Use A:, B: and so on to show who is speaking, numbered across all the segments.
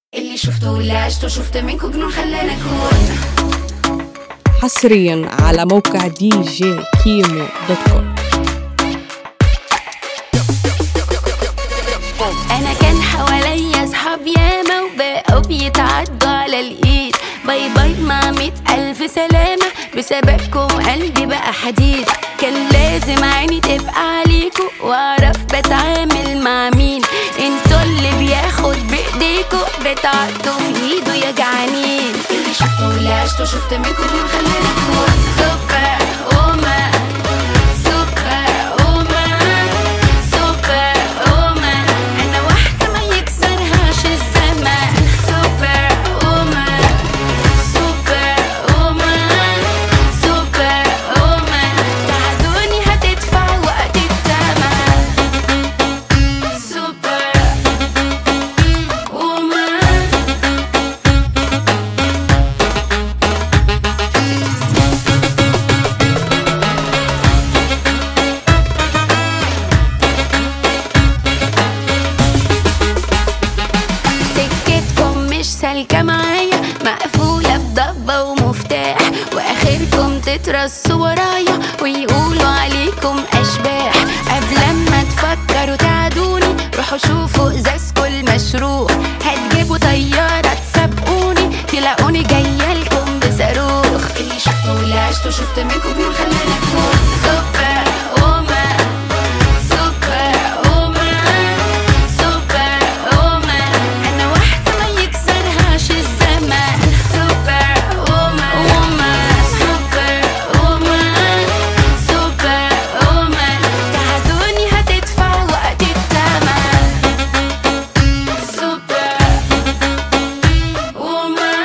A: اللي شفته واللي عشته شفت منكم جنون خلاني اكون
B: حصريا على موقع دي جي كيمو دوت كوم
A: انا كان حواليا اصحاب ياما وبقوا بيتعدوا على الايد باي باي مع مية الف سلامة بسببكم قلبي بقى حديد كان لازم عيني تبقى عليكم واعرف بتعامل مع مين انتوا اللي بياخد بايديكوا بتعدوا في ايده يا جعانين اللي شفته واللي عشته شفت منكم مين خلاني اكون سوبر وومن سوبر وومن سوبر وومن انا واحدة ما يكسرهاش الزمان سوبر وومن سوبر وومن سوبر وومن تعدوني هتدفع وقت التمن سوبر وومن سكتكم مش سالكة معايا مقفولة بضبة ومفتاح واخركم تترصوا ورايا ويقولوا عليكم اشباح قبل ما تفكروا تعدوني روحوا شوفوا ازازكوا المشروخ هتجيبوا طيارة تسابقوني تلاقوني جاية بصاروخ اللي شفته واللي عشته شفت منكم مين خلاني اكون سوبر وومن سوبر وومن سوبر وومن انا واحدة ما يكسرهاش الزمان سوبر وومن وومن سوبر وومن سوبر وومن تعدوني هتدفع وقت التمن سوبر وومن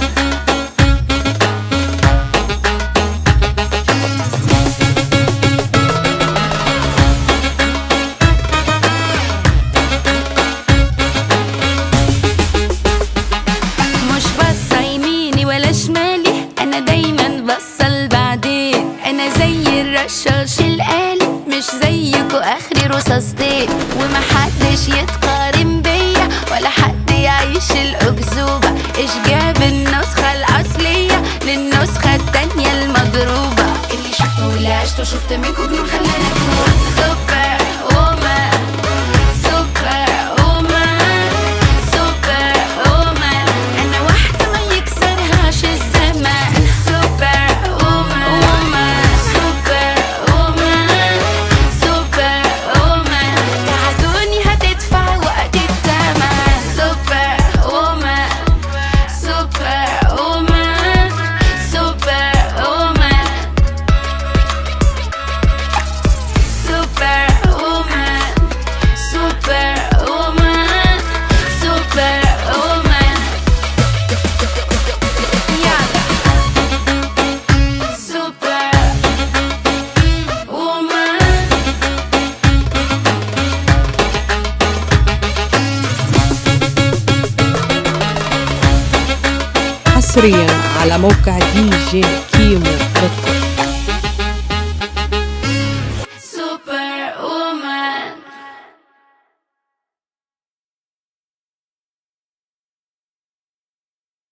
A: مش بصة يميني ولا شمالي انا دايما بصة لبعدين انا زي الرشاش الآلي مش زيكو اخري رصاصتين ومحدش يتقارن بيا ولا حد يعيش الأكذوبة ايش جاب النسخة الأصلية للنسخة التانية المضروبة اللي شفته واللي عشته شفت منكم جنون خلاني اكون سوبر وومن سوبر وومن سوبر وومن انا واحدة ما يكسرهاش الزمان سوبر وومن وومن سوبر وومن سوبر وومن تعدوني هتدفع وقت التمن سوبر وومن سوبر وومن سوبر وومن سوبر وومن سوبر وومن سوبر وومن يلا سوبر وومن
B: حصريا على موقع دي جي